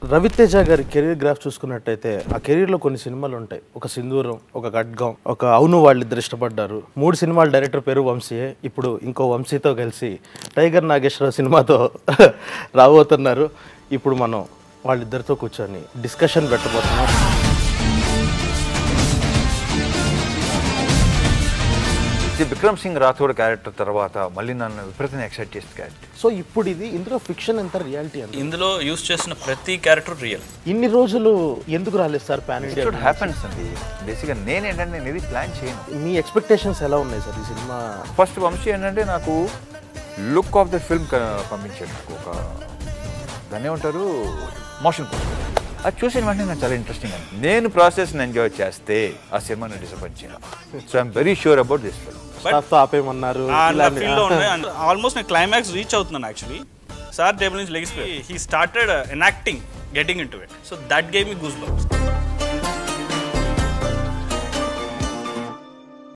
రవితేజ గారి career graph చూసుకున్నట్టయితే ఆ కెరీర్లో కొన్ని సినిమాలు ఉంటాయి ఒక సింధూరం ఒక ఖడ్గం ఒక అవును వాళ్ళిద్దరు ఇష్టపడ్డారు మూడు సినిమాల డైరెక్టర్ పేరు వంశీయే ఇప్పుడు ఇంకో వంశీతో కలిసి టైగర్ నాగేశ్వరరావు సినిమాతో రాబోతున్నారు ఇప్పుడు మనం వాళ్ళిద్దరితో కూర్చొని డిస్కషన్ పెట్టబోతున్నాం ఇది విక్రమ్ సింగ్ రాథోడ్ క్యారెక్టర్ తర్వాత మళ్ళీ నన్ను విపరీతంగా ఎక్సైట్ చేసిన క్యారెక్టర్ సో ఇప్పుడు ఇది ఇందులో ఫిక్షన్ ఎంత రియాలిటీ అంత ఇందులో యూస్ చేసిన ప్రతి క్యారెక్టర్ రియల్ ఇన్ని రోజులు ఎందుకు రాలేదు sir pan India it happens అండి బేసిక్గా నేనేంటంటే నేను ఇది ప్లాన్ చేయను మీ ఎక్స్పెక్టేషన్స్ ఎలా ఉన్నాయి సార్ ఈ సినిమా ఫస్ట్ వంశీ ఏంటంటే నాకు లుక్ ఆఫ్ ద ఫిల్మ్ పంపించాడు నాకు ఒక దాన్ని ఏమంటారు మోషన్ పోస్టర్ అది చూసిన వెంటనే నాకు చాలా ఇంట్రెస్టింగ్ అండి నేను ప్రాసెస్ని ఎంజాయ్ చేస్తే ఆ సినిమాని డిసప్పాయింట్ చేయను so I'm very sure about this film స్టాఫ్తో ఆపేయమన్నారు నా ఇలాంటి- ఫీల్డ్ లో ఉన్నాయి ఆల్మోస్ట్ నేను క్లైమాక్స్ రీచ్ అవుతున్నాను యాక్చువల్లీ సార్ టేబుల్ నుంచి లెగిసిపోయి he started enacting getting into it so that gave me goose bumps